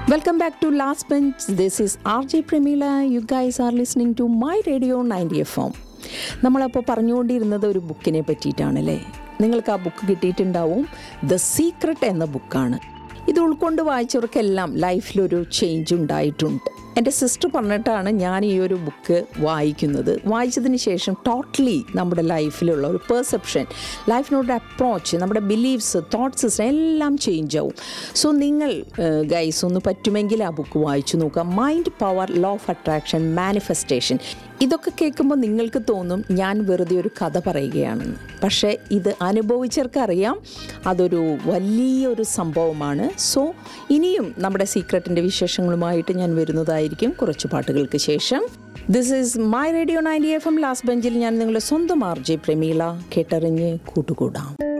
Welcome back to Last Bench. This is RJ Premila. You guys are listening to my radio 90 FM. നമ്മളപ്പോൾ പറഞ്ഞുകൊണ്ടിരുന്നത് ഒരു ബുക്കിനെ പറ്റിയിട്ടാണല്ലേ നിങ്ങൾക്ക് ആ book കിട്ടിയിട്ടുണ്ടാവും ദ സീക്രട്ട് എന്ന ബുക്കാണ് ഇത് ഉൾക്കൊണ്ട് വായിച്ചവർക്കെല്ലാം ലൈഫിലൊരു ചേഞ്ച് ഉണ്ടായിട്ടുണ്ട് എൻ്റെ സിസ്റ്റർ പറഞ്ഞിട്ടാണ് ഞാൻ ഈ ഒരു ബുക്ക് വായിക്കുന്നത് വായിച്ചതിന് ശേഷം ടോട്ടലി നമ്മുടെ ലൈഫിലുള്ള ഒരു പെർസെപ്ഷൻ ലൈഫിനോട് അപ്രോച്ച് നമ്മുടെ ബിലീഫ്സ് തോട്ട് സിസ്റ്റം എല്ലാം ചേഞ്ച് ആവും സോ നിങ്ങൾ ഗൈസ് ഒന്ന് പറ്റുമെങ്കിൽ ആ ബുക്ക് വായിച്ചു നോക്കുക mind power law of attraction manifestation ഇതൊക്കെ കേൾക്കുമ്പോൾ നിങ്ങൾക്ക് തോന്നും ഞാൻ വെറുതെ ഒരു കഥ പറയുകയാണെന്ന് പക്ഷേ ഇത് അനുഭവിച്ചവർക്കറിയാം അതൊരു വലിയൊരു സംഭവമാണ് സോ ഇനിയും നമ്മുടെ സീക്രട്ടിൻ്റെ വിശേഷങ്ങളുമായിട്ട് ഞാൻ വരുന്നതായിരിക്കും കുറച്ച് പാട്ടുകൾക്ക് ശേഷം this is my radio ninety F M last ബെഞ്ചിൽ ഞാൻ നിങ്ങളുടെ സ്വന്തം ആർ ജെ പ്രമീള കേട്ടറിഞ്ഞ് കൂട്ടുകൂടാം